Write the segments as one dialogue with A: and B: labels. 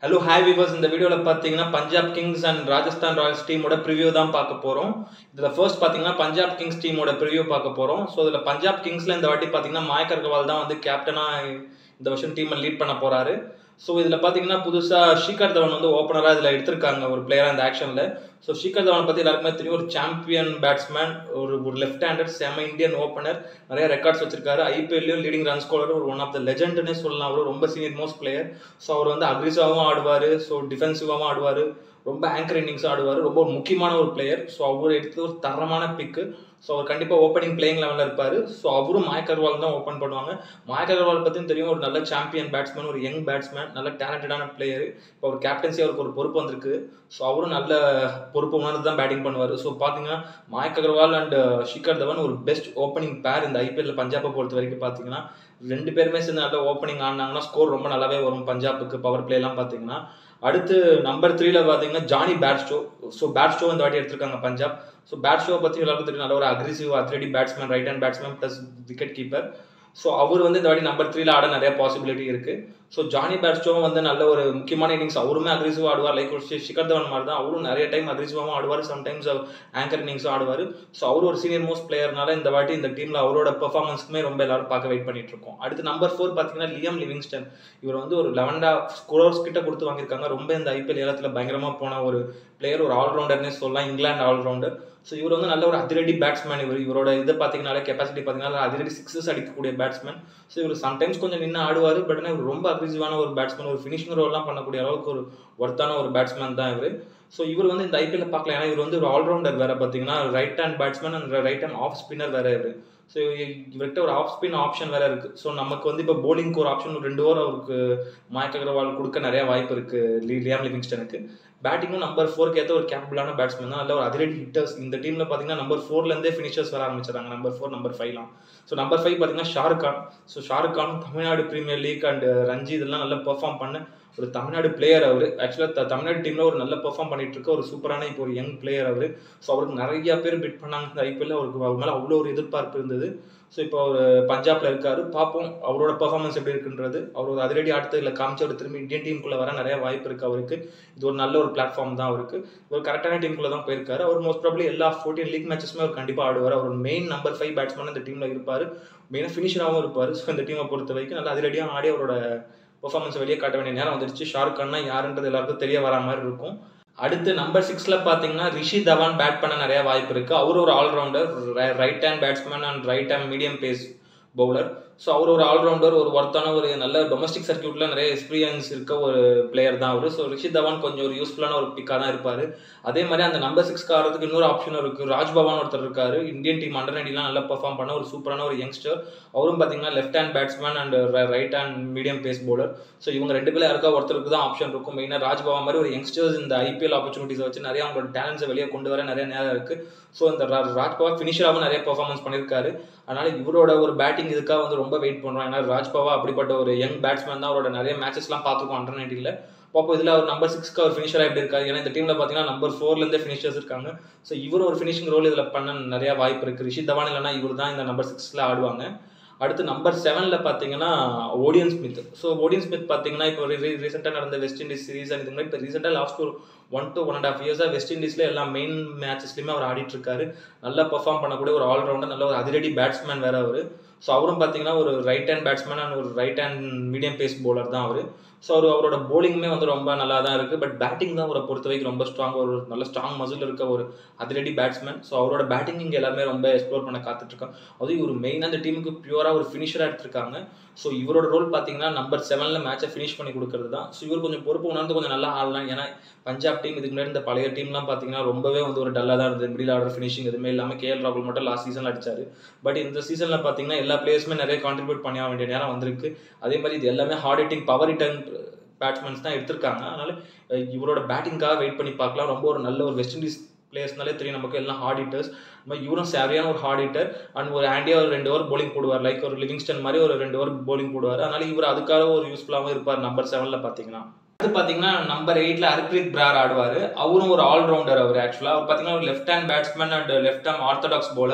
A: hello hi viewers இந்த வீடியோவில் பார்த்தீங்கன்னா Punjab Kings and Rajasthan Royals டீமோட ப்ரிவ்யூ தான் பார்க்க போகிறோம் இதில் ஃபர்ஸ்ட் பார்த்தீங்கன்னா பஞ்சாப் கிங்ஸ் டீமோட ப்ரிவ்யூ பார்க்க போகிறோம் ஸோ இதில் பஞ்சாப் கிங்ஸில் இந்த வாட்டி பார்த்தீங்கன்னா மாயக் அகர்வால் தான் வந்து கேப்டனாக இந்த வருஷம் டீமை லீட் பண்ண போகிறாரு ஸோ இதில் பார்த்தீங்கன்னா புதுசாக ஷிகர் தவன் வந்து ஓப்பனராக இதில் எடுத்திருக்காங்க ஒரு பிளேயராக இந்த ஆக்ஷனில் ஸோ ஷிகர் தவனை பற்றி எல்லாருக்குமே தெரியும் ஒரு சாம்பியன் பேட்ஸ்மேன் ஒரு ஒரு லெஃப்ட் ஹேண்டட் செம இந்தியன் ஓப்பனர் நிறைய ரெக்கார்ட்ஸ் வச்சிருக்காரு ஐபிஎல்லையும் லீடிங் ரன் ஸ்கோலர் ஒரு ஒன் ஆஃப் த லெஜெண்ட்னே சொல்லலாம் அவர் ரொம்ப சீனியர் மோஸ்ட் பிளேயர் ஸோ அவர் வந்து அக்ரிசிவாகவும் ஆடுவார் ஸோ டிஃபென்சிவாகவும் ஆடுவார் ரொம்ப ஆங்கர் இன்னிங்ஸும் ஆடுவார் ரொம்ப ஒரு முக்கியமான ஒரு பிளேயர் ஸோ அவர் எடுத்தது ஒரு தரமான பிக்கு ஸோ அவர் கண்டிப்பாக ஓப்பனிங் பிளேயிங் லெவலில் இருப்பார் ஸோ அவரும் மாயக் அகர்வால் தான் ஓப்பன் பண்ணுவாங்க மாயக் அகர்வால் பற்றியும் தெரியும் ஒரு நல்ல சாம்பியன் பேட்ஸ்மேன் ஒரு யங் பேட்ஸ்மேன் நல்ல டேலண்டடான பிளேயர் இப்போ அவர் கேப்டன்சி அவருக்கு ஒரு பொறுப்பு வந்திருக்கு ஸோ அவரும் நல்ல பொறுப்பு உணர்ந்து தான் பேட்டிங் பண்ணுவார் ஸோ பார்த்தீங்கன்னா மாயக் அகர்வால் அண்ட் ஷிகர் தவன் ஒரு பெஸ்ட் ஓப்பனிங் பேர் இந்த ஐபிஎல்ல பஞ்சாபை பொறுத்த வரைக்கும் பார்த்தீங்கன்னா ரெண்டு பேருமே சேர்ந்து நல்ல ஓப்பனிங் ஆடினாங்கன்னா ஸ்கோர் ரொம்ப நல்லாவே வரும் பஞ்சாபுக்கு பவர் பிளேலாம் பார்த்தீங்கன்னா அடுத்து நம்பர் த்ரீல பார்த்தீங்கன்னா ஜானி பேட்ஸ்டோ ஸோ பேட்ஸ்டோ இந்த வாட்டி எடுத்திருக்காங்க பஞ்சாப் ஸோ பேட்ஸ்டோ பற்றி எல்லாருக்கும் தெரியும் நல்ல ஒரு aggressive athletic batsman right hand batsman plus wicket keeper so அவர் வந்து இந்த வாட்டி நம்பர் த்ரீல ஆட நிறைய பாசிபிலிட்டி இருக்கு ஸோ ஜானி பேட்ஸ்டோவும் வந்து நல்ல ஒரு முக்கியமான இன்னிங்ஸ் அவருமே அக்ரெசிவ் ஆடுவார் லைக் ஒரு ஷிகர் தவன் மாதிரி தான் அவரும் நிறைய டைம் அக்ரெசிவாகவும் ஆடுவார் சம்டைம்ஸ் ஆங்கர் இன்னிங்ஸும் ஆடுவார் ஸோ அவர் ஒரு சீனியர் மோஸ்ட் பிளேயர்னால இந்த வாட்டி இந்த டீமில் அவரோட பெர்ஃபார்மன்ஸ்க்குமே ரொம்ப எல்லாரும் பார்க்க வெயிட் பண்ணிட்டு இருக்கோம் அடுத்து நம்பர் ஃபோர் பார்த்தீங்கன்னா லியம் லிவிங்ஸ்டன் இவர் வந்து ஒரு லெவன்டா ஸ்கோர்ஸ் கிட்ட கொடுத்து வாங்கியிருக்காங்க ரொம்ப இந்த ஐபிஎல் ஏலத்தில் பயங்கரமாக போன ஒரு பிளேயர் ஒரு ஆல்ரவுண்டர்னே சொல்லலாம் இங்கிலாந்து ஆல்ரவுண்டர் ஸோ இவர் வந்து நல்ல ஒரு அதிரடி பேட்ஸ்மேன் இவர் இவரோட இதை பார்த்தீங்கனாலே கெப்பாசிட்டி பார்த்தீங்கன்னா அதிரடி சிக்ஸஸ் அடிக்கக்கூடிய பேட்ஸ்மேன் ஸோ இவர் சம்டைம்ஸ் கொஞ்சம் நின்று ஆடுவார் பட் ஆனால் இவர் ரொம்ப அக்ரிசிவான ஒரு பேட்ஸ்மேன் ஒரு ஃபினிஷிங் ரோல்லாம் பண்ணக்கூடிய அளவுக்கு ஒரு ஒர்த்தான ஒரு பேட்ஸ்மேன் தான் இவர் ஸோ இவர் வந்து இந்த ஐபிஎல் பார்க்கலாம் ஏன்னா இவர் வந்து ஒரு ஆல்ரவுண்டர் வேற பார்த்தீங்கன்னா right hand batsman and right hand off spinner வேற இவர் ஸோ இவர்கிட்ட ஒரு ஆஃப் ஸ்பின் ஆப்ஷன் வேற இருக்கு ஸோ நமக்கு வந்து இப்போ போலிங்க்கு ஒரு ஆப்ஷன் ஒரு ரெண்டு ஓவர் அவருக்கு மாயக் அகர்வால் கொடுக்க நிறைய வாய்ப்பு இருக்கு லியாம் லிவிங்ஸ்டனுக்கு பேட்டிங்கும் நம்பர் ஃபோருக்கு ஏற்ற ஒரு கேப்பபிளான பேட்ஸ்மேன் தான் நல்ல ஒரு அதிரடி ஹிட்டர்ஸ் இந்த டீமில் பார்த்தீங்கன்னா நம்பர் ஃபோர்லேருந்தே ஃபினிஷர்ஸ் வர ஆரம்பிச்சிடறாங்க நம்பர் ஃபோர் நம்பர் ஃபைவ்லாம் ஸோ நம்பர் ஃபைவ் பார்த்தீங்கன்னா Shahrukh Khan so Shahrukh Khan Tamil Nadu premier league and Ranji இதெல்லாம் நல்லா பெர்ஃபார்ம் பண்ண ஒரு தமிழ்நாடு பிளேயர் அவர் ஆக்சுவலாக தமிழ்நாடு டீமில் ஒரு நல்ல பெர்ஃபார்ம் பண்ணிட்டு இருக்க ஒரு சூப்பரான இப்போ ஒரு யங் பிளேயர் அவர் ஸோ அவருக்கு நிறைய பேர் பிட் பண்ணாங்க இந்த ஐபிஎல்ல அவருக்கு அவர் மேலே அவ்வளோ ஒரு எதிர்பார்ப்பு இருந்தது ஸோ இப்போ அவர் பஞ்சாப்ல இருக்காரு பார்ப்போம் அவரோட பெர்ஃபார்மன்ஸ் எப்படி இருக்குன்றது அவர் ஒரு அதிரடி ஆட்டத்தில் காமிச்சு அவர் திரும்பி இந்தியன் டீமுக்குள்ள வர நிறைய வாய்ப்பு இருக்கு அவருக்கு இது ஒரு நல்ல ஒரு பிளாட்ஃபார்ம் தான் அவருக்கு ஒரு கரெக்டான டீமுக்குள்ள தான் போயிருக்காரு அவர் மோஸ்ட் ப்ராப்ளி எல்லா ஃபோர்டீன் லீக் மேட்சஸுமே அவர் கண்டிப்பாக ஆடுவார் அவர் மெயின் நம்பர் ஃபைவ் பேட்ஸ்மேன் இந்த டீமில் இருப்பார் மெயினாக ஃபினிஷராகவும் இருப்பார் ஸோ இந்த டீமை பொறுத்த வரைக்கும் நல்லா அதிரடியாக ஆடி அவரோட பெர்ஃபார்மன்ஸ் வெளியே காட்ட வேண்டிய நேரம் வந்துருச்சு ஷாருக் கான்னா யாருன்றது எல்லாருக்கும் தெரிய வர மாதிரி இருக்கும் அடுத்து நம்பர் சிக்ஸ்ல பாத்தீங்கன்னா ரிஷி தவான் பேட் பண்ண நிறைய வாய்ப்பு இருக்கு அவர் ஒரு allrounder right hand batsman and right hand medium pace bowler so அவர் ஒரு ஆல்ரவுண்டர் ஒரு ஒர்த்தான ஒரு நல்ல டொமஸ்டிக் சர்க்கியூட்ல நிறைய எக்ஸ்பீரியன்ஸ் இருக்க ஒரு பிளேயர் தான் அவர் ஸோ ரிஷி தவான் கொஞ்சம் ஒரு யூஸ்ஃபுல்லான ஒரு பிக்காக தான் இருப்பார் அதே மாதிரி அந்த நம்பர் சிக்ஸ்க்கு ஆடுறதுக்கு இன்னொரு ஆப்ஷன் இருக்கு ராஜ் பவான் ஒருத்தர் இருக்காரு இந்தியன் டீம் அண்டர் நைன்டிலாம் நல்லா பெர்ஃபார்ம் பண்ண ஒரு சூப்பரான ஒரு யங்ஸ்டர் அவரும் பார்த்தீங்கன்னா left hand batsman and right hand medium pace bowler so இவங்க ரெண்டு பேரும் யாருக்கா ஒருத்தருக்கு தான் ஆப்ஷன் இருக்கும் மெயினாக ராஜ் பவான் மாதிரி ஒரு யங்ஸ்டர்ஸ் இந்த ஐபிஎல் ஆப்பர்ச்சுனிட்டிஸை வச்சு நிறைய அவங்களோட டேலண்ட்ஸை வெளியே கொண்டு வர நிறைய நேரம் இருக்கு ஸோ இந்த ராஜ் பவா ஃபினிஷராகவும் நிறைய பெர்ஃபார்மன்ஸ் பண்ணியிருக்காரு அதனால இவரோட ஒரு பேட்டிங் இதுக்காக வந்து ரொம்ப வெயிட் பண்ணுறோம் ஏன்னா ராஜ்பவா அப்படிப்பட்ட ஒரு யங் பேட்ஸ்மேன் தான் அவரோட நிறைய மேட்சஸ்லாம் பார்த்துருக்கோம் அண்டர் நைன்டியில் பார்ப்போம் இதில் அவர் நம்பர் சிக்ஸ்க்கு அவர் ஃபினிஷராக எப்படி இருக்காரு ஏன்னா இந்த டீமில் பார்த்தீங்கன்னா நம்பர் ஃபோர்லேருந்தே ஃபினிஷர்ஸ் இருக்காங்க ஸோ இவரும் ஒரு ஃபினிஷிங் ரோல் இதில் பண்ண நிறைய வாய்ப்பு இருக்குது ரிஷி தவான் இல்லைனா இவர் தான் இந்த நம்பர் சிக்ஸில் ஆடுவாங்க அடுத்து நம்பர் செவனில் பார்த்தீங்கன்னா Odean Smith so Odean Smith பார்த்தீங்கன்னா இப்போ ரீசெண்டாக நடந்த வெஸ்ட் இண்டீஸ் சீரீஸ் அண்ட் இது மாதிரி இப்போ ரீசெண்டாக லாஸ்ட் ஒரு one to one and half இயர்ஸாக வெஸ்ட் இண்டீஸில் எல்லா மெயின் மேட்சஸ்லையுமே அவர் ஆடிட்டு இருக்காரு நல்லா பெர்ஃபார்ம் பண்ணக்கூடிய ஒரு ஆல்ரவுண்டர் நல்ல ஒரு அதிரடி பேட்ஸ்மேன் வேற அவர் ஸோ அவரும் பார்த்தீங்கன்னா ஒரு ரைட் ஹேண்ட் பேட்ஸ்மேன் அண்ட் ஒரு right hand medium pace bowler தான் அவர் ஸோ அவர் அவரோட போலிங்குமே வந்து ரொம்ப நல்லா தான் இருக்குது பட் பேட்டிங் தான் அவரை பொறுத்த வரைக்கும் ரொம்ப ஸ்ட்ராங் ஒரு நல்ல ஸ்ட்ராங் மசில் இருக்க ஒரு அதிரடி பேட்ஸ்மேன் ஸோ அவரோட பேட்டிங் இங்கே எல்லாருமே ரொம்ப எக்ஸ்ப்ளோர் பண்ண காத்துட்ருக்காங்க அதுவும் இவர் மெயினாக அந்த டீமுக்கு பியூராக ஒரு ஃபினிஷராக எடுத்திருக்காங்க ஸோ இவரோட ரோல் பார்த்தீங்கன்னா நம்பர் செவனில் மேட்சை ஃபினிஷ் பண்ணி கொடுக்கறது தான் ஸோ இவர் கொஞ்சம் பொறுப்பு உணர்ந்து கொஞ்சம் நல்லா ஆடலாம் ஏன்னா பஞ்சாப் டீம் இதுக்கு முன்னாடி இந்த பழைய டீம்லாம் பார்த்தீங்கன்னா ரொம்பவே வந்து ஒரு டல்லாக தான் இருந்தது மிடில் ஆர்டர் ஃபினிஷிங் எதுவுமே இல்லாமல் கேஎல் ராகுல் மட்டும் லாஸ்ட் சீசனில் அடிச்சாரு பட் இந்த சீசனில் பார்த்தீங்கன்னா எல்லா பிளேயர்ஸுமே நிறைய கான்ட்ரிபியூட் பண்ண வேண்டிய நேரம் வந்திருக்கு அதே மாதிரி இது எல்லாமே hard hitting power hitting batsmen தான் எடுத்திருக்காங்க அதனால இவரோட பேட்டிங்காக வெயிட் பண்ணி பார்க்கலாம் ரொம்ப ஒரு நல்ல ஒரு வெஸ்ட் இண்டீஸ் பிளேயர்ஸ்னாலே தெரியும் நமக்கு எல்லாம் ஹார்ட் ஹிட்டர்ஸ் இவரும் சரியான ஒரு ஹார்ட் ஹிட்டர் அண்ட் ஒரு ஆண்டியா ஒரு ரெண்டு ஓவர் போலிங் போடுவார் லைக் ஒரு லிவிங்ஸ்டன் மாதிரி ஒரு ரெண்டு ஓவர் போலிங் போடுவார் அதனால இவர் அதுக்காக ஒரு யூஸ்ஃபுல்லாகவும் இருப்பார் நம்பர் செவனில் பார்த்தீங்கன்னா அடுத்து பார்த்தீங்கன்னா நம்பர் எயிட்ல ஹர்ப்ரீத் பிரார் ஆடுவார் அவரும் ஒரு ஆல்ரவுண்டர் அவர் ஆக்சுவலாக அவர் பார்த்தீங்கன்னா ஒரு left hand batsman and left hand orthodox bowler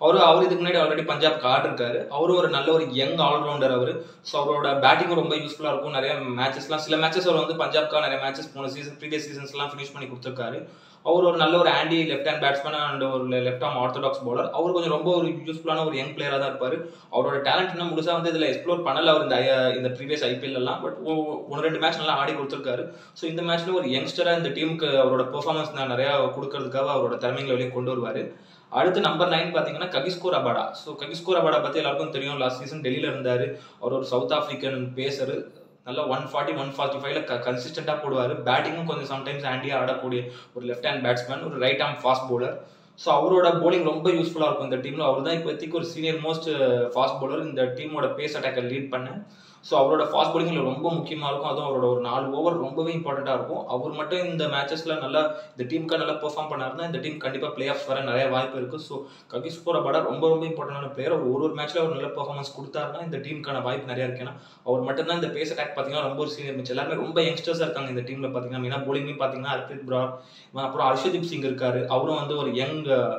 A: அவரு அவர் இதுக்கு முன்னாடி ஆல்ரெடி பஞ்சாப்க்கு ஆடிருக்காரு அவரும் ஒரு நல்ல ஒரு யங் ஆல்ரவுண்டர் அவர் ஸோ அவரோட பேட்டிங்கும் ரொம்ப யூஸ்ஃபுல்லாக இருக்கும் நிறைய மேட்சஸ்லாம் சில மேட்சஸ் அவர் வந்து பஞ்சாப்க்காக நிறைய மேட்சஸ் போன சீசன் ப்ரீவியஸ் சீசன்ஸ்லாம் ஃபினிஷ் பண்ணி கொடுத்துருக்காரு அவர் ஒரு நல்ல ஒரு ஆண்டி லெஃப்ட் ஹேண்ட் பேட்ஸ்மேன் அண்ட் ஒரு லெஃப்ட் ஆர்ம் ஆர்த்தடாக்ஸ் பவுலர் அவர் கொஞ்சம் ரொம்ப ஒரு யூஸ்ஃபுல்லான ஒரு யங் பிளேயராக தான் இருப்பார் அவரோட டேலண்ட் இன்னும் முழுசாக வந்து இதில் எக்ஸ்ப்ளோர் பண்ணல அவர் இந்த ஐ- இந்த ப்ரீவியஸ் ஐபிஎல் எல்லாம் பட் ஒன்று ரெண்டு மேட்ச் நல்லா ஆடி கொடுத்துருக்காரு ஸோ இந்த மேட்ச்ல ஒரு யங்ஸ்டராக இந்த டீமுக்கு அவரோட பெர்ஃபார்மன்ஸ் நான் நிறையா கொடுக்கறதுக்காக அவரோட திறமைகளை வெளியே கொண்டு வருவார் அடுத்து நம்பர் நைன் பார்த்தீங்கன்னா Kagiso Rabada so Kagiso Rabada பற்றி எல்லாருக்கும் தெரியும் லாஸ்ட் சீசன் டெல்லியில் இருந்தார் அவர் ஒரு சவுத் ஆஃப்ரிக்கன் பேசர் நல்லா ஒன் ஃபார்ட்டி ஒன் ஃபார்ட்டி ஃபைவ்ல கன்சிஸ்டண்டாக போடுவார் பேட்டிங்கும் கொஞ்சம் சம்டைம்ஸ் ஆண்டியாக ஆடக்கூடிய ஒரு லெஃப்ட் ஹேண்ட் பேட்ஸ்மேன் ஒரு right arm fast bowler so அவரோட bowling ரொம்ப யூஸ்ஃபுல்லாக இருக்கும் இந்த டீமில் அவர் தான் இப்போதைக்கு ஒரு சீனியர் மோஸ்ட் ஃபாஸ்ட் bowler இந்த டீமோட பேஸ் அட்டாக்கை லீட் பண்ண ஸோ அவரோட ஃபாஸ்ட் bowlingல ரொம்ப முக்கியமாக இருக்கும் அதுவும் அவரோட ஒரு நாலு ஓவர் ரொம்பவே இம்பார்ட்டண்ட்டாக இருக்கும் அவர் மட்டும் இந்த மேட்சஸில் நல்லா இந்த டீமுக்காக நல்லா பெர்ஃபார்ம் பண்ணாருன்னா இந்த டீம் கண்டிப்பாக பிளே ஆஃப் வர நிறைய வாய்ப்பு இருக்குது ஸோ ககிஸ்போர படா ரொம்ப ரொம்ப இம்பார்ட்டன்டான பிளேயர் அவர் ஒரு ஒரு மேட்ச்ல அவர் நல்ல பெர்ஃபார்மன்ஸ் கொடுத்தாருன்னா இந்த டீமுக்கான வாய்ப்பு நிறைய இருக்கு ஏன்னா அவர் மட்டும்தான் இந்த பேஸ் அட்டாக் பார்த்தீங்கன்னா ரொம்ப ஒரு சீனியர் மிச்சம் எல்லாருமே ரொம்ப யங்ஸ்டர்ஸாக இருக்காங்க இந்த டீமில் பார்த்தீங்கன்னா மெயினாக bowling பார்த்தீங்கன்னா ஹர்ப்ரீத் பிரார் அப்புறம் ஹர்ஷதீப் சிங் இருக்காரு அவரும் வந்து ஒரு யங்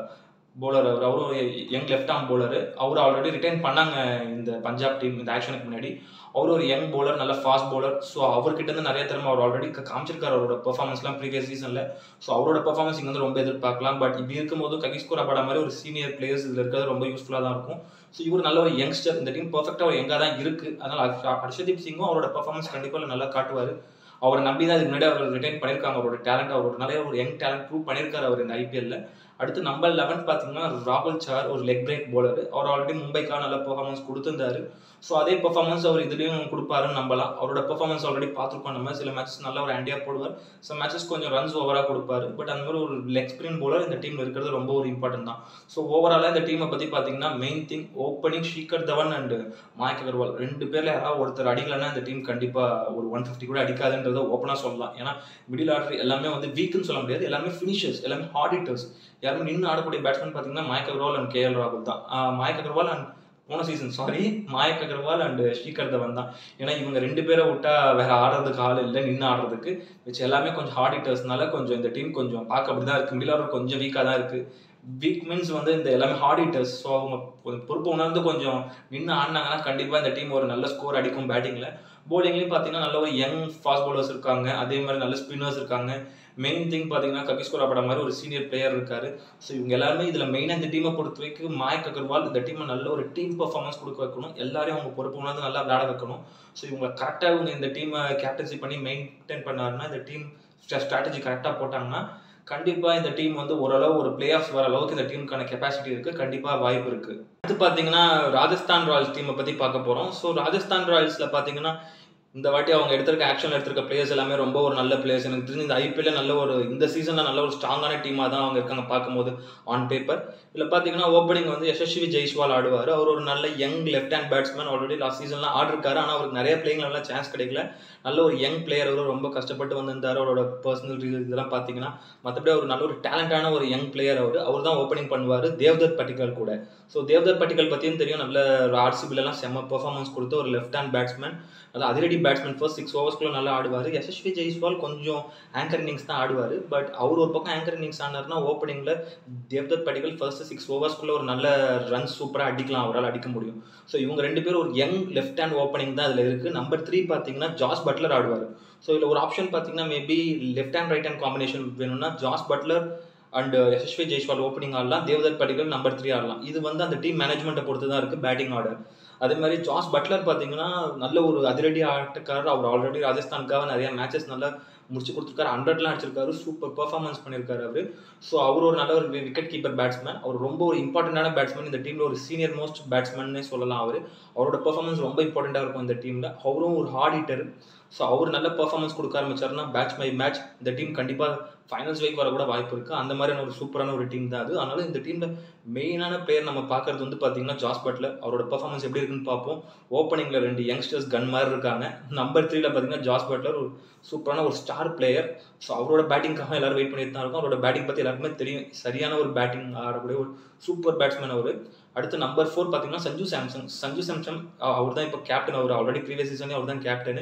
A: bowler அவர் அவரும் ஒரு யங் லெஃப்ட் ஆர்ம் bowler அவர் ஆல்ரெடி ரிட்டைன் பண்ணாங்க இந்த பஞ்சாப் டீம் இந்த ஆக்ஷனுக்கு முன்னாடி அவர் ஒரு யங் bowler நல்ல ஃபாஸ்ட் bowler ஸோ அவர்கிட்ட இருந்து நிறைய திறமை அவர் ஆல்ரெடி காமிச்சிருக்காரு அவரோட பெர்ஃபார்மன்ஸ்லாம் ப்ரீவியஸ் சீசனில் ஸோ அவரோட பெர்ஃபார்மன்ஸ் இங்கே வந்து ரொம்ப எதிர்பார்க்கலாம் பட் இப்படி இருக்கும்போது ககிஸ்கோ ரபாடா மாதிரி ஒரு சீனியர் பிளேயர்ஸ் இதில் இருக்கிறது ரொம்ப யூஸ்ஃபுல்லாக தான் இருக்கும் ஸோ இவர் நல்ல ஒரு யங்ஸ்டர் இந்த டீம் பர்ஃபெக்டாக அவர் எங்கே தான் இருக்கு அதனால ஹர்ஷ- ஹர்ஷதீப் சிங்கும் அவரோட பெர்ஃபார்மன்ஸ் கண்டிப்பாக நல்லா காட்டுவார் அவரை நம்பி தான் இதுக்கு முன்னாடி அவர் ரிட்டைன் பண்ணியிருக்காங்க அவரோட டேலண்ட் அவரோட நிறைய ஒரு யங் டேலண்ட் ப்ரூவ் பண்ணியிருக்காரு அவர் இந்த ஐபிஎல்ல அடுத்து நம்பர் லெவன் பார்த்தீங்கன்னா ராகுல் சார் ஒரு லெக் பிரேக் bowler அவர் ஆல்ரெடி மும்பைக்காக நல்ல பெர்ஃபார்மன்ஸ் கொடுத்திருந்தாரு ஸோ அதே பெர்ஃபார்மன்ஸ் அவர் இதுலேயும் கொடுப்பாருன்னு நம்பலாம் அவரோட பெர்ஃபார்மன்ஸ் ஆல்ரெடி பார்த்துருக்கோம் நம்ம சில மேட்சஸ் நல்ல ஒரு ஐடியா போடுவார் சில மேட்சஸ் கொஞ்சம் ரன்ஸ் ஓவராக கொடுப்பாரு பட் அந்த மாதிரி ஒரு லெக் ஸ்பின் bowler இந்த டீமில் இருக்கிறது ரொம்ப ஒரு இம்பார்ட்டன்ட் தான் ஸோ ஓவராலாக இந்த டீமை பற்றி பார்த்தீங்கன்னா main thing opening Shikhar Dhawan and Mayank Agarwal ரெண்டு பேர்ல யாராவது ஒருத்தர் அடிக்கலன்னா இந்த டீம் கண்டிப்பாக ஒரு ஒன் ஃபிஃப்டி கூட அடிக்காதுன்றதை ஓப்பனாக சொல்லலாம் ஏன்னா மிடில் ஆர்டர் எல்லாமே வந்து வீக்குன்னு சொல்ல முடியாது எல்லாமே ஃபினிஷர்ஸ் எல்லாமே ஹார்ட் ஹிட்டர்ஸ் யாருமே நின்று ஆடக்கூடிய பேட்ஸ்மேன் பார்த்தீங்கன்னா மாயக் அகர்வால் அண்ட் கேஎல் ராகுல் தான் ஆஹ் மாயக் அகர்வால் அண்ட் போன season sorry Mayank Agarwal and Srikar தவன் தான் ஏன்னா இவங்க ரெண்டு பேரை விட்டா வேற ஆடுறதுக்கு ஆள் இல்லை நின்று ஆடுறதுக்கு மிச்சம் எல்லாமே கொஞ்சம் ஹார்ட் ஹிட்டர்ஸ்னால கொஞ்சம் இந்த டீம் கொஞ்சம் பார்க்க அப்படி தான் இருக்கு மிடில் ஆர்டர் கொஞ்சம் வீக்காக தான் இருக்கு வீக் மீன்ஸ் வந்து இந்த எல்லாமே ஹார்ட் ஹிட்டர்ஸ் ஸோ அவங்க கொஞ்சம் பொறுப்பு உணர்ந்து கொஞ்சம் நின்று ஆடினாங்கன்னா கண்டிப்பாக இந்த டீம் ஒரு நல்ல ஸ்கோர் அடிக்கும் பேட்டிங்கில் போலிங்லேயும் பார்த்தீங்கன்னா நல்ல ஒரு யங் ஃபாஸ்ட் bowlers இருக்காங்க அதே மாதிரி நல்ல ஸ்பின்னர்ஸ் இருக்காங்க மெயின் திங் பார்த்தீங்கன்னா கபிஸ்கோரா படம் மாதிரி ஒரு சீனியர் பிளேயர் இருக்காரு ஸோ இவங்க எல்லாருமே இதில் மெயினாக இந்த டீமை பொறுத்த வரைக்கும் மாயக் அகர்வால் இந்த டீமை நல்ல ஒரு டீம் பர்ஃபார்மன்ஸ் கொடுக்க வைக்கணும் எல்லாரையும் அவங்க பொறுப்பு உணர்ந்து நல்லா விளையாட வைக்கணும் ஸோ இவங்க கரெக்டாக இவங்க இந்த டீமை கேப்டன்சி பண்ணி மெயின்டைன் பண்ணாருன்னா இந்த டீம் ஸ்ட்ராட்டஜி கரெக்டாக போட்டாங்கன்னா கண்டிப்பாக இந்த டீம் வந்து ஓரளவு ஒரு பிளே ஆஃப்ஸ் வர அளவுக்கு இந்த டீமுக்கான கெப்பாசிட்டி இருக்குது கண்டிப்பாக வாய்ப்பு இருக்குது அடுத்து பார்த்தீங்கன்னா ராஜஸ்தான் ராயல்ஸ் டீமை பற்றி பார்க்க போகிறோம் ஸோ ராஜஸ்தான் ராயல்ஸில் பார்த்தீங்கன்னா இந்த வாட்டி அவங்க எடுத்திருக்க ஆக்ஷன் எடுத்திருக்க பிளேயர்ஸ் எல்லாமே ரொம்ப ஒரு நல்ல பிளேயர்ஸ் எனக்கு தெரிஞ்சு இந்த ஐபிஎல்ல நல்ல ஒரு இந்த சீசன்ல நல்ல ஒரு ஸ்ட்ராங்கான டீமாக தான் அவங்க இருக்காங்க பார்க்கும்போது ஆன் பேப்பர் இதில் பார்த்தீங்கன்னா ஓப்பனிங் வந்து யசஸ்வி ஜெய்ஸ்வால் ஆடுவார் அவர் ஒரு நல்ல young left hand batsman already last சீசன்லாம் ஆடிருக்காரு ஆனால் அவருக்கு நிறைய பிளேயிங் நல்லா சான்ஸ் கிடைக்கல நல்ல ஒரு யங் பிளேயர் அவர் ரொம்ப கஷ்டப்பட்டு வந்திருந்தார் அவரோட பர்சனல் இதெல்லாம் பார்த்தீங்கன்னா மற்றபடி அவர் நல்ல ஒரு டேலண்டான ஒரு யங் பிளேயர் அவர் அவர் தான் ஓப்பனிங் பண்ணுவார் தேவ்தத் பட்டிகல் கூட ஸோ தேவ்தத் பட்டிகல் பற்றியும் தெரியும் நல்ல ஆர்சிபிலலாம் செம்ம பெர்ஃபார்மன்ஸ் கொடுத்த ஒரு லெஃப்ட் ஹேண்ட் பேட்ஸ்மேன் அது அதிரடி பேட்ஸ்மேன் ஃபர்ஸ்ட் சிக்ஸ் ஓவர்ஸ்க்குள்ள நல்லா ஆடுவார் யசஸ்வி ஜெய்ஸ்வால் கொஞ்சம் ஆங்கர் இன்னிங்ஸ் தான் ஆடுவார் பட் அவர் ஒரு பக்கம் ஆங்கர் இன்னிங்ஸ் ஆனார்னா ஓப்பனிங்கில் தேவ்தத் பட்டிகல் ஃபர்ஸ்ட் சிக்ஸ் ஓவர்ஸ்க்குள்ள ஒரு நல்ல ரன் சூப்பராக அடிக்கலாம் அவரால் அடிக்க முடியும் ஸோ இவங்க ரெண்டு பேரும் ஒரு யங் லெஃப்ட் ஹேண்ட் ஓப்பனிங் தான் அதில் இருக்குது நம்பர் த்ரீ பார்த்தீங்கன்னா ஜாஸ் பட்லர் ஆடுவார் ஸோ இதில் ஒரு ஆப்ஷன் பார்த்தீங்கன்னா maybe left hand right hand combination வேணும்னா Jos Buttler and Yashasvi Jaiswal opening ஆடலாம் தேவ்தத் பட்டிகல் நம்பர் த்ரீ ஆடலாம் இது வந்து அந்த டீம் மேனேஜ்மெண்ட்டை பொறுத்து தான் இருக்குது பேட்டிங் ஆர்டர் அதே மாதிரி ஜாஸ் பட்லர் பார்த்தீங்கன்னா நல்ல ஒரு அதிரடி ஆட்டக்காரர் அவர் ஆல்ரெடி ராஜஸ்தானுக்காக நிறைய மேட்சஸ் நல்லா முடிச்சு கொடுத்துருக்காரு ஹண்ட்ரட்லாம் அடிச்சிருக்காரு சூப்பர் பெர்ஃபார்மன்ஸ் பண்ணியிருக்காரு அவர் ஸோ அவர் ஒரு நல்ல ஒரு விக்கெட் கீப்பர் பேட்ஸ்மேன் அவர் ரொம்ப ஒரு இம்பார்ட்டண்டான பேட்ஸ்மேன் இந்த டீமில் ஒரு சீனியர் மோஸ்ட் பேட்ஸ்மேன்னே சொல்லலாம் அவர் அவரோட பெர்ஃபார்மன்ஸ் ரொம்ப இம்பார்ட்டண்ட்டாக இருக்கும் இந்த டீமில் அவரும் ஒரு ஹார்ட் ஹிட்டர் ஸோ அவர் நல்ல பெர்ஃபார்மன்ஸ் கொடுக்க ஆரம்பிச்சாருன்னா பேட்ச் பை மேட்ச் இந்த டீம் கண்டிப்பாக ஃபைனல்ஸ் வைக்கு வர கூட வாய்ப்பு இருக்குது அந்த மாதிரியான ஒரு சூப்பரான ஒரு டீம் தான் அது அதனால இந்த டீமில் மெயினான பிளேயர் நம்ம பார்க்கறது வந்து பார்த்தீங்கன்னா ஜாஸ் பட்லர் அவரோட பெர்ஃபார்மன்ஸ் எப்படி இருக்குன்னு பார்ப்போம் ஓப்பனிங்கில் ரெண்டு யங்ஸ்டர்ஸ் கன் மாதிரி இருக்காங்க நம்பர் த்ரீல பார்த்தீங்கன்னா ஜாஸ் பட்லர் ஒரு சூப்பரான ஒரு ஸ்டார் பிளேயர் ஸோ அவரோட பேட்டிங்காக எல்லாரும் வெயிட் பண்ணிட்டு தான் இருக்கும் அவரோட பேட்டிங் பற்றி எல்லாருக்குமே தெரியும் சரியான ஒரு பேட்டிங் ஆடக்கூடிய ஒரு சூப்பர் பேட்ஸ்மேன் அவர் அடுத்து நம்பர் ஃபோர் பார்த்தீங்கன்னா சஞ்சு சாம்சங் சஞ்சு சாம்சங் அவர் தான் இப்போ கேப்டன் அவர் ஆல்ரெடி ப்ரீவியஸ் சீசனே அவர் தான் கேப்டனு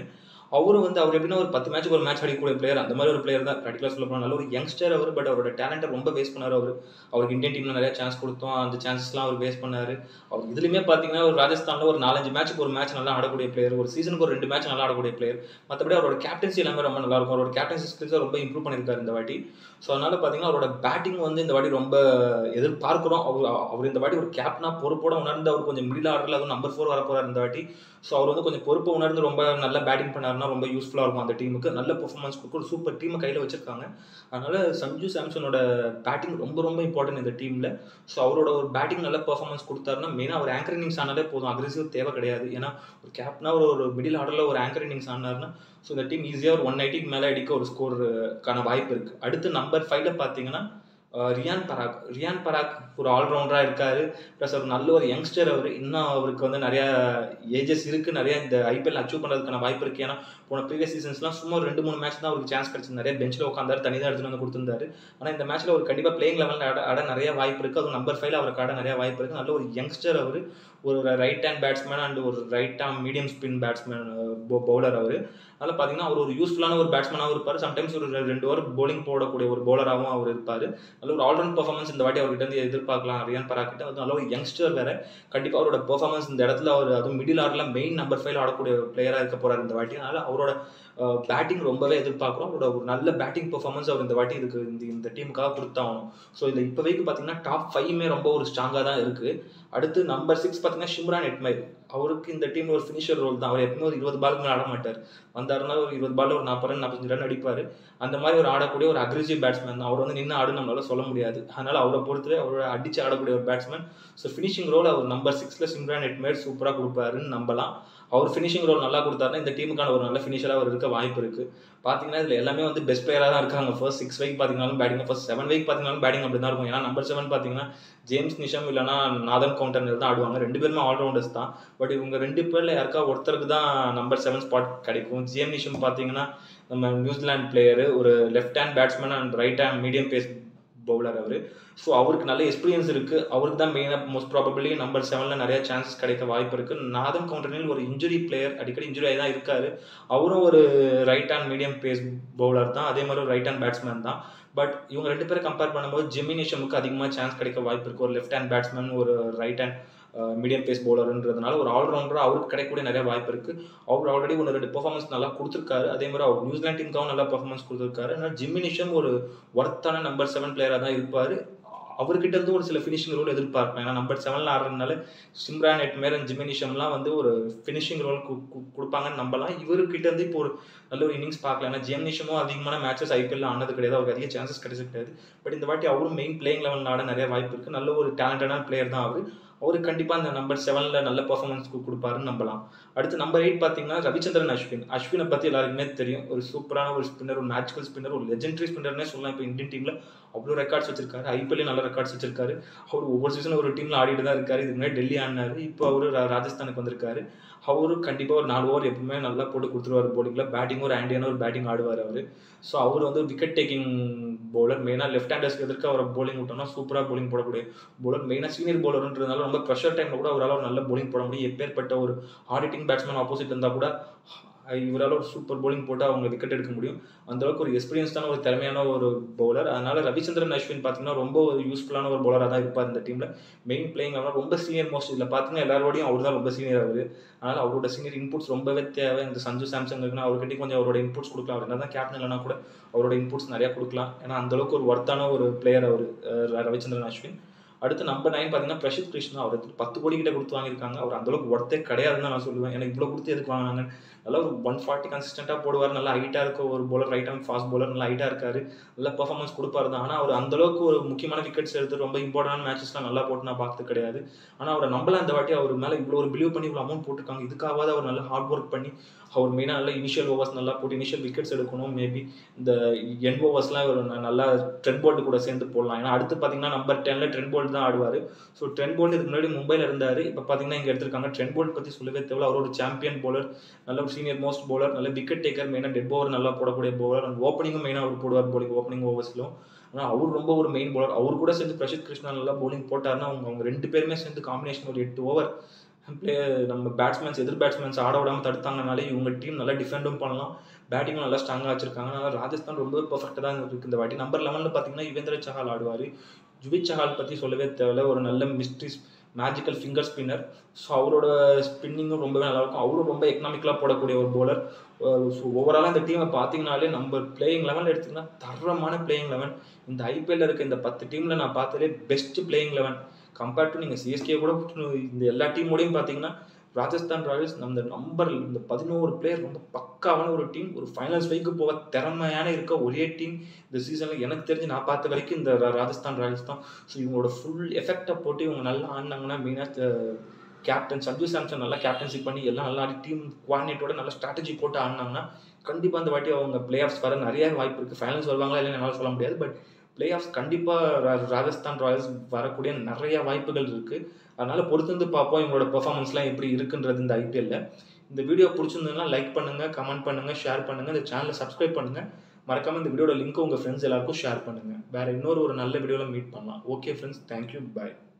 A: அவரும் வந்து அவர் எப்படின்னா ஒரு பத்து மேட்ச்சுக்கு ஒரு மேட்ச் அடிக்கக்கூடிய பிளேயர் அந்த மாதிரி ஒரு பிளேயர் தான் ப்ராக்டிகலாக சொல்ல போனால் நல்ல ஒரு யங்ஸ்டர் அவர் பட் அவரோட டேலண்ட்டை ரொம்ப வேஸ்ட் பண்ணார் அவர் அவருக்கு இந்தியன் டீமில் நிறைய சான்ஸ் கொடுத்தோம் அந்த சான்சஸ்லாம் அவர் வேஸ்ட் பண்ணார் அவர் இதுலையுமே பார்த்தீங்கன்னா ஒரு ராஜஸ்தானில் ஒரு நாலஞ்சு மேட்ச்சுக்கு ஒரு மேட்ச் நல்லா ஆடக்கூடிய பிளேயர் ஒரு சீசனுக்கு ஒரு ரெண்டு மேட்ச் நல்லா ஆடக்கூடிய பிளேயர் மற்றபடி அவரோட கேப்டன்சி எல்லாமே ரொம்ப நல்லா இருக்கும் அவரோட கேப்டன்சி ஸ்கில்ஸை ரொம்ப இம்ப்ரூவ் பண்ணியிருக்காரு இந்த வாட்டி ஸோ அதனால பார்த்தீங்கன்னா அவரோட பேட்டிங் வந்து இந்த வாட்டி ரொம்ப எதிர்பார்க்குறோம் அவர் அவர் இந்த வாட்டி ஒரு கேப்டனா பொறுப்போட உணர்ந்து அவர் கொஞ்சம் மிடில் ஆர்டரில் அதுவும் நம்பர் ஃபோர் வர போறாரு இந்த வாட்டி ஸோ அவர் வந்து கொஞ்சம் பொறுப்பை உணர்ந்து ரொம்ப நல்ல பேட்டிங் பண்ணாருன்னா ரொம்ப யூஸ்ஃபுல்லாக இருக்கும் அந்த டீமுக்கு நல்ல பெர்ஃபார்மன்ஸ் கொடுக்கும் ஒரு சூப்பர் டீமை கையில் வச்சிருக்காங்க அதனால சஞ்சு சாம்சனோட பேட்டிங் ரொம்ப ரொம்ப இம்பார்ட்டன்ட் இந்த டீமில் ஸோ அவரோட ஒரு பேட்டிங் நல்ல பெர்ஃபார்மன்ஸ் கொடுத்தாருன்னா மெயினாக அவர் ஆங்கர் இன்னிங்ஸ் ஆனாலே போதும் அக்ரெசிவ் தேவை கிடையாது ஏன்னா ஒரு கேப்டனா ஒரு ஒரு மிடில் ஆர்டரில் ஒரு ஆங்கர் இன்னிங்ஸ் ஆனார்னா ஸோ இந்த டீம் ஈஸியாக ஒரு ஒன் எயிட்டிக்கு மேலே அடிக்க ஒரு ஸ்கோருக்கான வாய்ப்பு இருக்குது அடுத்து நம்பர் ஃபைவ்ல பார்த்தீங்கன்னா ரியான் பராக் ரியான் பராக் ஒரு ஆல்ரவுண்டராக இருக்காரு ப்ளஸ் அவர் நல்ல ஒரு யங்ஸ்டர் அவர் இன்னும் அவருக்கு வந்து நிறையா ஏஜஸ் இருக்குது நிறைய இந்த ஐபிஎல் அச்சீவ் பண்ணுறதுக்கான வாய்ப்பு இருக்குது ஏன்னா போன ப்ரீவியஸ் சீசன்ஸ்லாம் சும்மா ஒரு ரெண்டு மூணு மேட்ச் தான் அவருக்கு சான்ஸ் கிடச்சி நிறைய பெஞ்சில் உட்காந்தாரு தனி தான் எடுத்துகிட்டு வந்து கொடுத்துருந்தாரு ஆனால் இந்த மேட்ச்சில் அவர் கண்டிப்பாக பிளேயிங் லெவலில் ஆட ஆட நிறைய வாய்ப்பு இருக்குது அது நம்பர் ஃபைவ்ல அவருக்கு ஆட நிறைய வாய்ப்பு இருக்குது நல்ல ஒரு யங்ஸ்டர் அவர் ஒரு ரைட் ஹேண்ட் பேட்ஸ்மேன் அண்ட் ஒரு right hand medium spin batsman bowler அவர் அதனால் பார்த்தீங்கன்னா அவர் ஒரு யூஸ்ஃபுல்லான ஒரு பேட்ஸ்மேனாகவும் இருப்பார் சம்டைம்ஸ் ஒரு ரெண்டு ஓவர் போலிங் போடக்கூடிய ஒரு பவுலராகவும் அவர் இருப்பார் நல்ல ஒரு ஆல்ரவுண்ட் பர்ஃபார்மன்ஸ் இந்த வாட்டி அவர்கிட்ட இருந்து எதிர்பார்க்கலாம் ரியான் பராக்கிட்ட அது நல்ல ஒரு யங்ஸ்டர் வேற கண்டிப்பாக அவரோட பெர்ஃபார்மன்ஸ் இந்த இடத்துல அவர் அதுவும் மிடில் ஆர்டரில் மெயின் நம்பர் ஃபைவ் ஆடக்கூடிய பிளேயராக இருக்க போறாரு இந்த வாட்டி அதனால அவரோட பேட்டிங் ரொம்பவே எதிர்பார்க்குறோம் அவரோட ஒரு நல்ல பேட்டிங் பெர்ஃபார்மன்ஸ் அவர் இந்த வாட்டி இதுக்கு இந்த இந்த டீமுக்காக கொடுத்தாகணும் ஸோ இந்த இப்போ வரைக்கும் பார்த்தீங்கன்னா டாப் ஃபைவ்மே ரொம்ப ஒரு ஸ்ட்ராங்காக தான் இருக்குது அடுத்து நம்பர் சிக்ஸ் பார்த்தீங்கன்னா ஷிம்ரான் எட்மைர் அவருக்கு இந்த டீம் ஒரு ஃபினிஷர் ரோல் தான் அவர் எப்பவுமே ஒரு இருபது பாலுக்கு மேலே ஆட மாட்டார் வந்தாருன்னா ஒரு இருபது பால் ஒரு நாற்பது ரன் நாற்பத்தஞ்சு ரன் அடிப்பார் அந்த மாதிரி ஒரு ஆடக்கூடிய ஒரு அக்ரெசிவ் பேட்ஸ்மேன் தான் அவர் வந்து நின்று ஆடு நம்மளால சொல்ல முடியாது அதனால அவரை பொறுத்தவரை அவரோட அடிச்சு ஆடக்கூடிய ஒரு பேட்ஸ்மேன் ஸோ ஃபினிஷிங் ரோல் அவர் நம்பர் சிக்ஸில் சிம்ரான் எட்மேர் சூப்பராக கொடுப்பாருன்னு நம்பலாம் அவர் ஃபினிஷிங் ரோல் நல்லா கொடுத்தாருன்னா இந்த டீமுக்கான ஒரு நல்ல ஃபினிஷராக அவர் இருக்க வாய்ப்பு இருக்குது பார்த்தீங்கன்னா இதில் எல்லாமே வந்து பெஸ்ட் பிளேயராக தான் இருக்காங்க ஃபர்ஸ்ட் சிக்ஸ் வைக் பார்த்தீங்கன்னாலும் பேட்டிங் ஃபர்ஸ்ட் செவன் வைக் பார்த்தீங்கன்னாலும் பேட்டிங் அப்படி தான் இருக்கும் ஏன்னா நம்பர் செவன் பார்த்தீங்கன்னா ஜேம்ஸ் நிஷம் இல்லைனா நாதன் கவுண்டர் தான் ஆடுவாங்க ரெண்டு பேருமே ஆல்ரவுண்டர்ஸ் தான் பட் இவங்க ரெண்டு பேரில் யாருக்கா ஒருத்தருக்கு தான் நம்பர் செவன் ஸ்பாட் கிடைக்கும் ஜிஎம் நிஷம் பார்த்தீங்கன்னா நம்ம நியூசிலாந்து பிளேயரு ஒரு left hand batsman and right hand medium pace bowler அவர் ஸோ அவருக்கு நல்ல எக்ஸ்பீரியன்ஸ் இருக்குது அவருக்கு தான் மெயினாக மோஸ்ட் ப்ராபபிளி நம்பர் செவனில் நிறைய சான்சஸ் கிடைக்க வாய்ப்பு இருக்குது நாதன் கவுண்டர்னில் ஒரு இன்ஜுரி பிளேயர் அடிக்கடி இன்ஜுரி ஆகி தான் இருக்காரு அவரும் ஒரு right hand medium pace bowler தான் அதே மாதிரி ஒரு ரைட் ஹேண்ட் பேட்ஸ்மேன் தான் பட் இவங்க ரெண்டு பேரை கம்பேர் பண்ணும்போது ஜெமினிஷமுக்கு அதிகமாக சான்ஸ் கிடைக்க வாய்ப்பு இருக்குது ஒரு லெஃப்ட் ஹேண்ட் பேட்ஸ்மேன் ஒரு ரைட் ஹேண்ட் மீடியம் பேஸ் பவுலர்ன்றதுனால ஒரு ஆல்ரவுண்டராக அவருக்கு கிடைக்கக்கூடிய நிறைய வாய்ப்பு இருக்குது அவர் ஆல்ரெடி ஒன்று ரெண்டு பெர்ஃபார்மன்ஸ் நல்லா கொடுத்துருக்காரு அதே மாதிரி அவர் நியூசிலாந்து டீமுக்காகவும் நல்லா பெர்ஃபார்மன்ஸ் கொடுத்துருக்காரு அதனால் ஜிம்மினிஷம் ஒரு ஒர்த்தான நம்பர் செவன் பிளேயராக தான் இருப்பார் அவர்கிட்ட இருந்து ஒரு சில ஃபினிஷிங் ரோல் எதிர்பார்ப்பேன் ஏன்னா நம்பர் செவனில் ஆடுறதுனால சிம்ரான் எட்மேர் அண்ட் ஜிமினிஷம்லாம் வந்து ஒரு ஃபினிஷிங் ரோல் கொடுப்பாங்கன்னு நம்பலாம் இவர்கிட்ட இருந்து இப்போ ஒரு நல்ல ஒரு இன்னிங்ஸ் பார்க்கல ஏன்னா ஜிஎம்னிஷமும் அதிகமான மேட்சஸ் ஐபிஎல் ஆனது கிடையாது அவருக்கு அதிக சான்சஸ் கிடைச்சது கிடையாது பட் இந்த வாட்டி அவரும் மெயின் பிளேயிங் லெவலில் ஆட நிறைய வாய்ப்பு இருக்குது நல்ல ஒரு டேலண்டடான பிளேயர் தான் அவர் அவருக்கு கண்டிப்பாக அந்த நம்பர் செவனில் நல்ல பர்ஃபார்மன்ஸ் கொடுப்பாருன்னு நம்பலாம் அடுத்து நம்பர் எயிட் பார்த்தீங்கன்னா ரவிச்சந்திரன் அஸ்வின் அஸ்வினை பற்றி எல்லாருக்குமே தெரியும் ஒரு சூப்பரான ஒரு ஸ்பின்னர் ஒரு மேஜிக்கல் ஸ்பின்னர் ஒரு லெஜெண்டரி ஸ்பின்னர்னே சொல்லலாம் இப்போ இந்தியன் டீமில் அவ்வளோ ரெக்கார்ட்ஸ் வச்சிருக்காரு ஐபிஎல்லே நல்ல ரெக்கார்ட்ஸ் வச்சிருக்காரு அவர் ஒவ்வொரு சீசன் ஒரு டீமில் ஆடிட்டு தான் இருக்காரு இதுக்கு முன்னாடி டெல்லி ஆடினாரு இப்போ அவர் ராஜஸ்தானுக்கு வந்திருக்காரு அவரும் கண்டிப்பாக ஒரு நாலு ஓவர் எப்பவுமே நல்லா போட்டு கொடுத்துருவார் போலிங்கில் பேட்டிங் ஒரு ஆண்டியான ஒரு பேட்டிங் ஆடுவார் அவர் ஸோ அவர் வந்து விக்கெட் டேக்கிங் பவுலர் மெயினாக லெஃப்ட் ஹேண்டர்ஸ்க்கு எதிர்க்க அவரை போலிங் விட்டோம்னா சூப்பராக போலிங் போடக்கூடிய பவுலர் மெயினாக சீனியர் பவுலர்ன்றதுனால ரொம்ப ப்ரெஷர் டைமில் கூட அவரால் ஒரு நல்ல போலிங் போட முடியும் எப்பேற்பட்ட ஒரு ஆடிட்டிங் பேட்ஸ்மேன் ஆப்போசிட் இருந்தால் கூட இவரால் ஒரு சூப்பர் போலிங் போட்டு அவங்க விக்கெட் எடுக்க முடியும் அந்த அளவுக்கு ஒரு எக்ஸ்பீரியன்ஸ்டான ஒரு திறமையான ஒரு பவுலர் அதனால ரவிச்சந்திரன் அஸ்வின் பார்த்தீங்கன்னா ரொம்ப ஒரு யூஸ்ஃபுல்லான ஒரு பவுலராக தான் இருப்பார் இந்த டீமில் மெயின் பிளேயிங் லெவலில் ரொம்ப சீனியர் மோஸ்ட் இதில் பார்த்தீங்கன்னா எல்லாரோடையும் அவர் தான் ரொம்ப சீனியர் ஆகுது அதனால் அவரோட சீனியர் இன்புட்ஸ் ரொம்பவே தேவை இந்த சஞ்சு சாம்சங் இருக்குன்னா அவர்கிட்ட கொஞ்சம் அவரோட இன்புட்ஸ் கொடுக்கலாம் அவர் என்ன தான் கேப்டன் இல்லைனா கூட அவரோட இன்புட்ஸ் நிறையா கொடுக்கலாம் ஏன்னா அந்தளவுக்கு ஒரு ஒர்த்தான ஒரு பிளேயர் அவர் ரவிச்சந்திரன் அஸ்வின் அடுத்து நம்பர் நைன் பார்த்தீங்கன்னா பிரசித் கிருஷ்ணா அவர் பத்து கோடி கிட்ட கொடுத்து வாங்கியிருக்காங்க அவர் அந்தளவுக்கு ஒர்த்தே கிடையாதுன்னு தான் நான் சொல்லுவேன் எனக்கு இவ்வளோ கொடுத்து எதுக்கு வாங்கினாங்க நல்லா ஒரு ஒன் ஃபார்ட்டி கன்சிஸ்டண்ட்டாக போடுவார் நல்லா ஹைட்டாக இருக்க ஒரு bowler right hand fast bowler நல்லா ஹைட்டாக இருக்காரு நல்லா பர்ஃபார்மன்ஸ் கொடுப்பாரு தான் ஆனால் அவர் அந்தளவுக்கு ஒரு முக்கியமான விக்கெட்ஸ் எடுத்து ரொம்ப இம்பார்ட்டன்ட் மேட்சஸ்லாம் நல்லா போட்டு நான் பார்த்தது கிடையாது ஆனால் அவரை நம்பலாம் இந்த வாட்டி அவர் மேலே இவ்வளோ ஒரு பிலீவ் பண்ணி இவ்வளோ அமௌண்ட் போட்டிருக்காங்க இதுக்காவது அவர் நல்லா ஹார்ட் ஒர்க் பண்ணி அவர் மெயினாக நல்லா இனிஷியல் ஓவர்ஸ் நல்லா போட்டு இனிஷியல் விக்கெட்ஸ் எடுக்கணும் மேபி இந்த என் ஓவர்ஸ்லாம் ஒரு நல்லா ட்ரெண்ட் போல்டு கூட சேர்ந்து போடலாம் ஏன்னா அடுத்து பார்த்தீங்கன்னா நம்பர் டென்ல ட்ரெண்ட் போல்டு தான் ஆடுவார் ஸோ ட்ரெண்ட் போல்டு இதுக்கு முன்னாடி மும்பையில் இருந்தார் இப்போ பார்த்தீங்கன்னா இங்கே எடுத்திருக்காங்க ட்ரெண்ட் போல்டு பற்றி சொல்லவே தேவை அவர் ஒரு சாம்பியன் போலர் நல்ல ஒரு சீனியர் மோஸ்ட் பவுலர் நல்ல விக்கெட் டேக்கர் மெயினாக டெட் ஓவர் நல்லா போடக்கூடிய பவுலர் அண்ட் ஓப்பனிங்கும் மெயினாக அவர் போடுவார் போலிங் ஓப்பனிங் ஓவர்ஸ்லும் ஆனால் அவர் ரொம்ப ஒரு மெயின் பவுலர் அவர் கூட சேர்ந்து பிரசித் கிருஷ்ணா நல்லா பவுலிங் போட்டார்னா அவங்க அவங்க ரெண்டு பேருமே சேர்ந்து காம்பினேஷன் ஒரு எட்டு ஓவர் பிளே நம்ம பேட்ஸ்மேன்ஸ் எதிர் பேட்ஸ்மேன்ஸ் ஆட விடாமல் தடுத்தாங்கனாலே இவங்க டீம் நல்லா டிஃபெண்டும் பண்ணலாம் பேட்டிங்கும் நல்லா ஸ்ட்ராங்காக வச்சிருக்காங்க அதனால ராஜஸ்தான் ரொம்ப பர்ஃபெக்டாக தான் இருக்குது இந்த வாட்டி நம்பர் லெவனில் பார்த்தீங்கன்னா யுவேந்திர சஹால் ஆடுவார் ஜுவித் சஹால் பற்றி சொல்லவே தேவையில்ல ஒரு நல்ல mystery magical finger spinner so அவரோட ஸ்பின்னிங்கும் ரொம்பவே நல்லாயிருக்கும் அவரும் ரொம்ப எக்கனாமிக்கலாக போடக்கூடிய ஒரு போலர் ஸோ ஓவராலாக இந்த டீமை பார்த்தீங்கனாலே நம்ம பிளேயிங் லெவன் எடுத்திங்கன்னா தரமான பிளேயிங் லெவன் இந்த ஐபிஎல்ல இருக்க இந்த பத்து டீமில் நான் பார்த்ததே best playing eleven compared to நீங்கள் சிஎஸ்கே கூட இந்த எல்லா டீமோடையும் பார்த்தீங்கன்னா ராஜஸ்தான் ராயல்ஸ் அந்த நம்பர் இந்த பதினோரு பிளேயர் ரொம்ப பக்காவான ஒரு டீம் ஒரு ஃபைனல்ஸ் வரைக்கும் போக திறமையான இருக்க ஒரே டீம் இந்த சீசனில் எனக்கு தெரிஞ்சு நான் பார்த்த வரைக்கும் இந்த ராஜஸ்தான் ராயல்ஸ் தான் ஸோ இவங்களோட ஃபுல் எஃபெக்டை போட்டு இவங்க நல்லா ஆடினாங்கன்னா மெயினாக கேப்டன் சஞ்சு சாம்சன் நல்லா கேப்டன்ஷிப் பண்ணி எல்லாம் நல்லா ஆடி டீம் குவாடினேட்டோட நல்லா ஸ்ட்ராட்டஜி போட்டு ஆடினாங்கன்னா கண்டிப்பாக அந்த வாட்டி அவங்க பிளே ஆஃப்ஸ் வர நிறைய வாய்ப்பு இருக்குது ஃபைனல்ஸ் வருவாங்களா இல்லைன்னு என்னால் சொல்ல முடியாது பட் பிளே ஆஃப்ஸ் கண்டிப்பாக ராஜஸ்தான் ராயல்ஸ் வரக்கூடிய நிறைய வாய்ப்புகள் இருக்குது அதனால் பொறுத்திருந்து பார்ப்போம் இவங்களோட பெர்ஃபார்மன்ஸ்லாம் எப்படி இருக்குன்றது இந்த ஐபிஎல்ல இந்த வீடியோ பிடிச்சிருந்ததுன்னா லைக் பண்ணுங்கள் கமெண்ட் பண்ணுங்கள் ஷேர் பண்ணுங்கள் இந்த சேனலை சப்ஸ்கிரைப் பண்ணுங்கள் மறக்காமல் இந்த வீடியோட லிங்க் உங்கள் ஃப்ரெண்ட்ஸ் எல்லாருக்கும் ஷேர் பண்ணுங்கள் வேறு இன்னொரு ஒரு நல்ல வீடியோவில் மீட் பண்ணலாம் ஓகே ஃப்ரெண்ட்ஸ் தேங்க்யூ பாய்